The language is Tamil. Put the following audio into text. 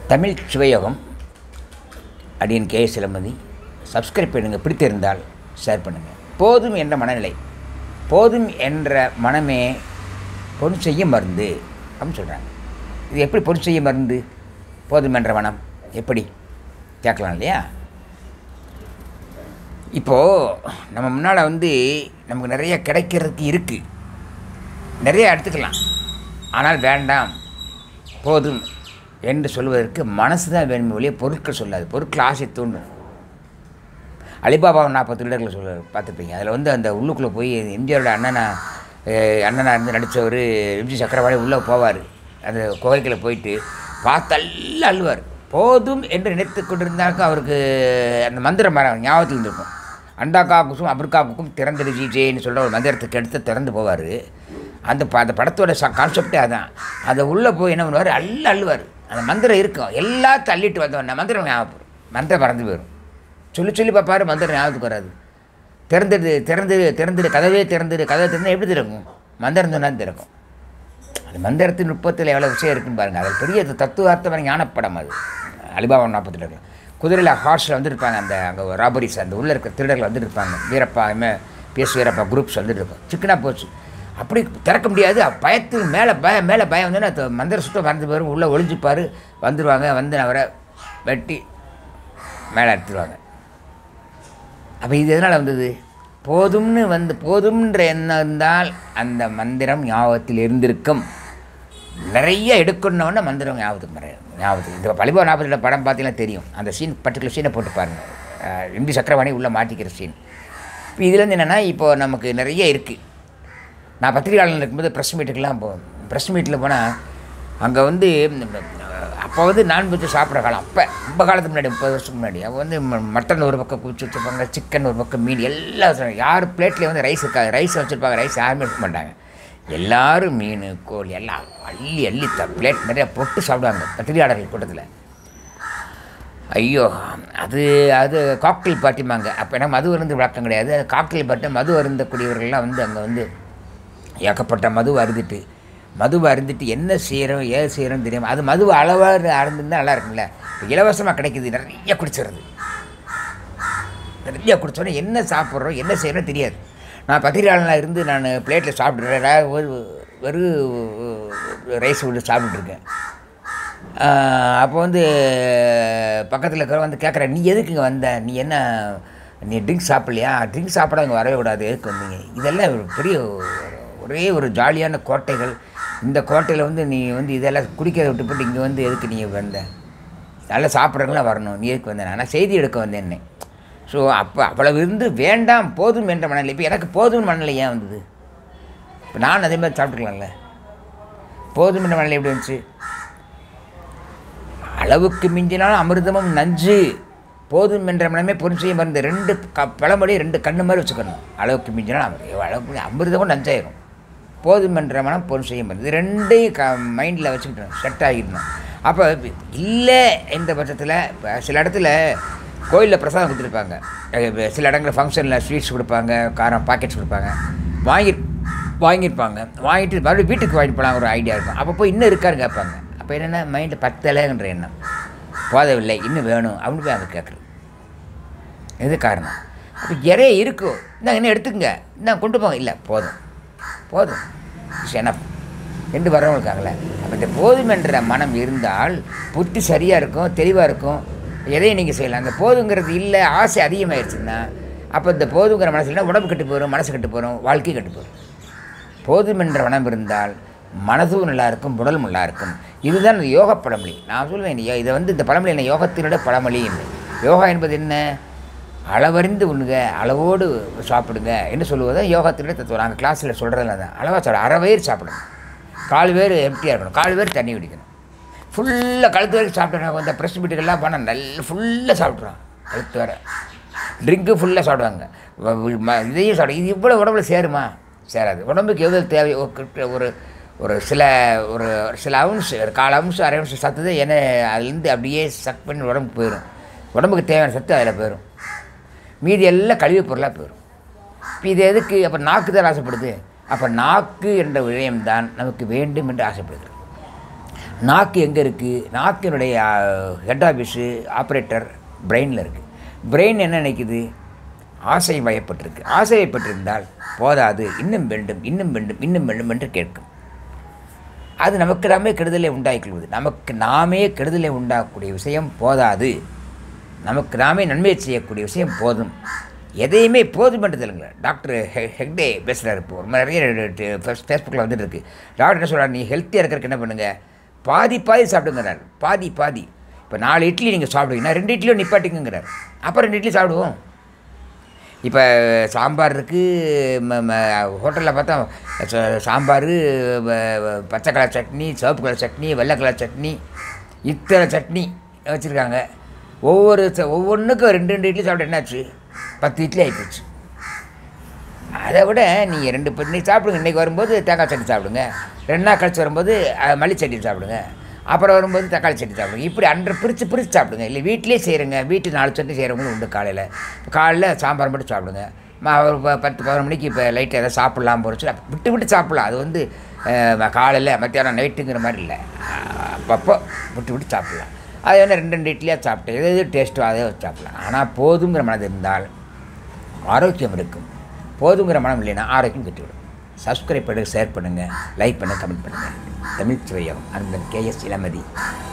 தமிழ் சுவையோகம் அடியன் கே சிலமதி சப்ஸ்கிரைப் பண்ணுங்கள் பிடித்திருந்தால் ஷேர் பண்ணுங்கள் போதும் என்ற மனநிலை போதும் என்ற மனமே பொன் செய்ய மருந்து அப்படின்னு சொல்கிறாங்க இது எப்படி பொன் செய்ய மருந்து போதும் என்ற மனம் எப்படி கேட்கலாம் இல்லையா இப்போது நம்ம முன்னால் வந்து நமக்கு நிறைய கிடைக்கிறதுக்கு இருக்குது நிறைய எடுத்துக்கலாம் ஆனால் வேண்டாம் போதும் என்று சொல்வதற்கு மனசு தான் வேணுமே ஒழிய பொருட்கள் சொல்லாது பொருட்கள் ஆசை தூண்டும் அலிபாபா நாற்பது திருடர்கள் சொல்ல பார்த்துருப்பீங்க அதில் வந்து அந்த உள்ளுக்குள்ளே போய் எம்ஜிஆரோட அண்ணனா அஹ், அண்ணனா இருந்து நடித்தவர் எம்ஜி சக்கரவாணி உள்ளே போவார் அந்த குகைக்குள்ள போயிட்டு பார்த்தெல்லாம் அழுவார் போதும் என்று நினைத்து கொண்டிருந்தாக்க அவருக்கு அந்த மந்திரம் மரம் ஞாபகத்தில் இருந்திருக்கும் அண்டா காக்குக்கும் அப்ருக்கா குக்கும் திறந்துடு ஜிஜேன்னு சொல்கிற ஒரு மந்திரத்துக்கு எடுத்து திறந்து போவார் அந்த ப அந்த படத்தோட ச கான்செப்டே அதான் அதை உள்ளே போய் என்ன பண்ணுவார் அல்ல அள்ளுவார் அந்த மந்திரம் இருக்கும் எல்லாத்தையும் அள்ளிட்டு வந்தவன் மந்திரம் ஞாபகம் மந்திரம் மறந்து போயிடும் சொல்லி சொல்லி பார்ப்பாரு மந்திரம் ஞாபகத்துக்கு வராது திறந்துடு திறந்துடு திறந்துடு கதவே திறந்துடு கதவை திறந்து எப்படி திறக்கும் மந்திரம் சொன்னால் திறக்கும் அந்த மந்திரத்தின் நுட்பத்தில் எவ்வளோ விஷயம் இருக்குன்னு பாருங்கள் அது பெரிய தத்துவார்த்தமான ஞானப்படம் அது அலிபாபா நாற்பத்தி ரெண்டு குதிரையில் ஹார்ஸில் வந்துருப்பாங்க அந்த அங்கே ராபரிஸ் அந்த உள்ளே இருக்க திருடர்கள் வந்துட்டு இருப்பாங்க வீரப்பா இமே பிஎஸ் வீரப்பா குரூப்ஸ் வந்துட்டு இருக்கும் சிக்கனாக போச்சு அப்படி திறக்க முடியாது பயத்துக்கு மேலே பயம் மேலே பயம் வந்து அது மந்திர சுத்தம் மறந்து போயிடும் உள்ளே ஒளிஞ்சுப்பார் வந்துடுவாங்க வந்து அவரை வெட்டி மேலே எடுத்துருவாங்க அப்போ இது எதனால் வந்தது போதும்னு வந்து போதும்ன்ற எண்ணம் இருந்தால் அந்த மந்திரம் ஞாபகத்தில் இருந்திருக்கும் நிறைய எடுக்கணுன்னே மந்திரம் ஞாபகத்துக்கு மற ஞாபகத்துக்கு இந்த பழிபா நாற்பத்தி படம் பார்த்தீங்கன்னா தெரியும் அந்த சீன் பர்டிகுலர் சீனை போட்டு பாருங்கள் எம்பி சக்கரவாணி உள்ளே மாட்டிக்கிற சீன் இப்போ இதுலேருந்து என்னென்னா இப்போது நமக்கு நிறைய இருக்குது நான் பத்திரிகையாளர் இருக்கும்போது ப்ரெஸ் மீட்டுக்கெல்லாம் போ ப்ரெஸ் மீட்டில் போனால் அங்கே வந்து அப்போ வந்து நான்வெஜ் சாப்பிட்ற காலம் அப்போ ரொம்ப காலத்துக்கு முன்னாடி முப்பது வருஷத்துக்கு முன்னாடி அப்போ வந்து ம- மட்டன் ஒரு பக்கம் குச்சி வச்சுருப்பாங்க சிக்கன் ஒரு பக்கம் மீன் எல்லாம் வச்சிருப்பாங்க. யார் பிளேட்லேயும் வந்து ரைஸ் இருக்காது ரைஸ் வச்சுருப்பாங்க ரைஸ் யாருமே எடுக்க மாட்டாங்க எல்லாரும் மீன் கோழி எல்லாம் அள்ளி அள்ளி த பிளேட் நிறையா போட்டு சாப்பிடுவாங்க பத்திரிகையாளர்கள் கூட்டத்தில் ஐயோ அது அது காக்டெயில் பார்ட்டிமாங்க அப்போ ஏன்னா மது அருந்து வழக்கம் கிடையாது அது காக்டெயில் பார்ட்டி மது அருந்தக்கூடியவர்கள்லாம் வந்து அங்கே வந்து ஏகப்பட்ட மது அருந்திட்டு மதுவை அருந்திட்டு என்ன செய்கிறோம் ஏது செய்கிறோம் தெரியாமல் அது மதுவை அளவாக அருந்துருந்தா நல்லா இருக்கும்ல இப்போ இலவசமாக கிடைக்குது நிறைய குடிச்சிடுறது நிறைய குடிச்சோடனே என்ன சாப்பிட்றோம் என்ன செய்கிறோம் தெரியாது நான் பத்திரிகையாளனாக இருந்து நான் பிளேட்டில் சாப்பிட்றேன் ஒரு வெறும் ரைஸ் விட்டு சாப்பிட்டுருக்கேன் அப்போ வந்து பக்கத்தில் இருக்கிற வந்து கேட்குறேன் நீ எதுக்கு இங்கே வந்த நீ என்ன நீ ட்ரிங்க்ஸ் சாப்பிட்லையா ட்ரிங்க்ஸ் சாப்பிட இங்கே வரவே கூடாது எதுக்கு வந்தீங்க இதெல்லாம் ஒரு பெரிய ஒரு- ஒரே ஒரு ஜாலியான கோட்டைகள் இந்த கோட்டையில் வந்து நீ வந்து இதெல்லாம் குடிக்கிறத விட்டு போட்டு இங்கே வந்து எதுக்கு நீ வந்த நல்லா சாப்பிட்றவங்களாம் வரணும் நீ எதுக்கு வந்தேன் நான் செய்தி எடுக்க வந்தேன்னே ஸோ அப்போ அவ்வளவு இருந்து வேண்டாம் போதும் என்ற மனநிலை இப்போ எனக்கு போதும் மனநிலை ஏன் வந்தது இப்போ நான் அதே மாதிரி சாப்பிட்டுக்கலாம்ல போதும் என்ற மனநிலை எப்படி வந்துச்சு அளவுக்கு மிஞ்சினாலும் அமிர்தமும் நஞ்சு போதும் என்ற மனமே பொருள் செய்ய மருந்து ரெண்டு க பழமொழி ரெண்டு கண்ணு மாதிரி வச்சுக்கணும் அளவுக்கு மிஞ்சினாலும் அமிர்தம் அளவுக்கு அமிர்தமும் நஞ்சாயிரும் போதும் என்ற மனம் பொருள் செய்ய மருந்து இது ரெண்டையும் க மைண்டில் வச்சுக்கிட்டணும் செட் ஆகிடணும் அப்போ இல்லை என்ற பட்சத்தில் இப்போ சில இடத்துல கோயிலில் பிரசாதம் கொடுத்துருப்பாங்க அஹ் சில இடங்களில் ஃபங்க்ஷனில் ஸ்வீட்ஸ் கொடுப்பாங்க காரம் பாக்கெட்ஸ் கொடுப்பாங்க வாங்கி வாங்கியிருப்பாங்க வாங்கிட்டு மறுபடியும் வீட்டுக்கு வாங்கிட்டு போகலாம் ஒரு ஐடியா இருக்கும் அப்போ போய் இன்னும் இருக்காரு கேட்பாங்க அப்போ என்னென்னா மைண்டு பத்தலைன்ற எண்ணம் போதவில்லை இன்னும் வேணும் அப்படின்னு போய் அங்கே கேட்குறது இது காரணம் அப்போ இறைய இருக்கும் இந்தாங்க இன்னும் எடுத்துக்கங்க இன்னும் கொண்டு போங்க இல்லை போதும் போதும் எனப் என்று வரவங்க இருக்காங்களே அப்போ இந்த போதும் என்ற மனம் இருந்தால் புத்தி சரியாக இருக்கும் தெளிவாக இருக்கும் எதையும் நீங்கள் செய்யலாம் அந்த போதுங்கிறது இல்லை ஆசை அதிகமாகிடுச்சுன்னா அப்போ இந்த போதுங்கிற மனசு இல்லைன்னா உடம்பு கெட்டு போயிடும் மனசு கெட்டு போயிடும் வாழ்க்கை கெட்டு போயிடும் போதும் என்ற மனம் இருந்தால் மனதும் நல்லா இருக்கும் உடலும் நல்லா இருக்கும் இதுதான் இந்த யோக பழமொழி நான் சொல்லுவேன் யோ- இதை வந்து இந்த பழமொழி என்ன யோகத்தினோட பழமொழி என்று யோகா என்பது என்ன அளவறிந்து உண்ணுங்க அளவோடு சாப்பிடுங்க என்று சொல்லுவது யோகத்தினுடைய தத்துவம் நாங்கள் கிளாஸில் சொல்கிறதுல தான் அளவாக சாப்பிட அரை வயிறு சாப்பிடணும் கால் பேர் எம்டியாக இருக்கணும் கால் பேர் தண்ணி குடிக்கணும் ஃபுல்லாக கழுத்து வரைக்கும் சாப்பிட்றாங்க இந்த ப்ரெஸ் மீட்டுக்கெல்லாம் போனால் நல்லா ஃபுல்லாக சாப்பிட்றான் கழுத்து வர ட்ரிங்க்கு ஃபுல்லாக சாப்பிடுவாங்க வ- வி- ம- இதையும் சாப்பிட இது இவ்வளோ உடம்புல சேருமா சேராது உடம்புக்கு எவ்வளோ தேவை ஒரு கிட்ட- ஒரு ஒரு சில ஒரு சில அவுன்ஸ் ஒரு கால் அவுன்ஸ் அரை அவுன்ஸ் சத்து என்ன அதுலேருந்து அப்படியே சக் பண்ணி உடம்புக்கு போயிடும் உடம்புக்கு தேவையான சத்து அதில் போயிடும் மீதி எல்லாம் கழிவு பொருளாக போயிடும் இப்போ இது எதுக்கு அப்போ நாக்கு தான் ஆசைப்படுது அப்போ நாக்கு என்ற விஷயம்தான் நமக்கு வேண்டும் என்று ஆசைப்படுகிறது நாக்கு எங்கே இருக்குது நாக்கினுடைய ஹெட் ஆஃபீஸு ஆப்ரேட்டர் பிரெயினில் இருக்குது பிரெயின் என்ன நினைக்குது ஆசை வயப்பட்டிருக்கு ஆசை வயப்பட்டிருந்தால் போதாது இன்னும் வேண்டும் இன்னும் வேண்டும் இன்னும் வேண்டும் என்று கேட்கும் அது நமக்கு நாமே கெடுதலை உண்டாக்கிக்கொள்வது நமக்கு நாமே கெடுதலை உண்டாக்கக்கூடிய விஷயம் போதாது நமக்கு நாமே நன்மை செய்யக்கூடிய விஷயம் போதும் எதையுமே போதும் என்று தெலுங்குல டாக்டர் ஹெ ஹெக்டே பேசுகிறார் இப்போ ரொம்ப நிறைய ஃபேஸ்புக்கில் வந்துட்டு இருக்கு டாக்டர் என்ன சொல்கிறார் நீ ஹெல்த்தியாக இருக்கிறதுக்கு என்ன பண்ணுங்கள் பாதி பாதி சாப்பிடுங்கிறார் பாதி பாதி இப்போ நாலு இட்லி நீங்கள் சாப்பிடுவீங்கன்னா ரெண்டு இட்லியும் நிப்பாட்டிக்குங்கிறார் அப்போ ரெண்டு இட்லி சாப்பிடுவோம் இப்போ சாம்பார் இருக்குது ஹோட்டலில் பார்த்தா ச- சாம்பார் வ- வ- பச்சை கலர் சட்னி சிவப்பு கலர் சட்னி வெள்ளை கலர் சட்னி இத்தனை சட்னி வச்சுருக்காங்க ஒவ்வொரு ச- ஒவ்வொன்றுக்கும் ரெண்டு ரெண்டு இட்லி சாப்பிட என்னாச்சு பத்து இட்லி ஆகிப்போச்சு அதை விட நீங்கள் ரெண்டு பத்து இன்னைக்கு சாப்பிடுங்க இன்றைக்கி வரும்போது தேங்காய் சட்னி சாப்பிடுங்க ரெண்டு நாள் கழிச்சு வரும்போது அஹ், மல்லி சட்னி சாப்பிடுங்க அப்புறம் வரும்போது தக்காளி சட்னி சாப்பிடுங்க இப்படி அன்றை பிரித்து பிரித்து சாப்பிடுங்க இல்லை வீட்டிலே செய்கிறங்க வீட்டு நாலு சட்னி செய்கிறவங்களும் உண்டு காலையில் காலையில் சாம்பார் மட்டும் சாப்பிடுங்க ம- ஒரு ப- பத்து பதினொரு மணிக்கு இப்போ லைட்டாக எதாவது சாப்பிட்லாம் போகிறச்சு விட்டு விட்டு சாப்பிட்லாம் அது வந்து அஹ், காலையில் மத்தியானம் நைட்டுங்கிற மாதிரி இல்லை அப்பப்போ விட்டு விட்டு சாப்பிட்லாம் அது வந்து ரெண்டு ரெண்டு இட்லியாக சாப்பிட்டு எது எது டேஸ்ட்டோ அதே வச்சு சாப்பிட்லாம் ஆனால் போதுங்கிற மனது இருந்தால் ஆரோக்கியம் இருக்கும் போதுங்கிற மனம் இல்லைன்னா ஆரோக்கியம் கெட்டுவிடும் சப்ஸ்கிரைப் பண்ணுங்கள் ஷேர் பண்ணுங்கள் லைக் பண்ணுங்கள் கமெண்ட் பண்ணுங்கள் தமிழ் சுவையம் அந்த கேஎஸ் இளமதி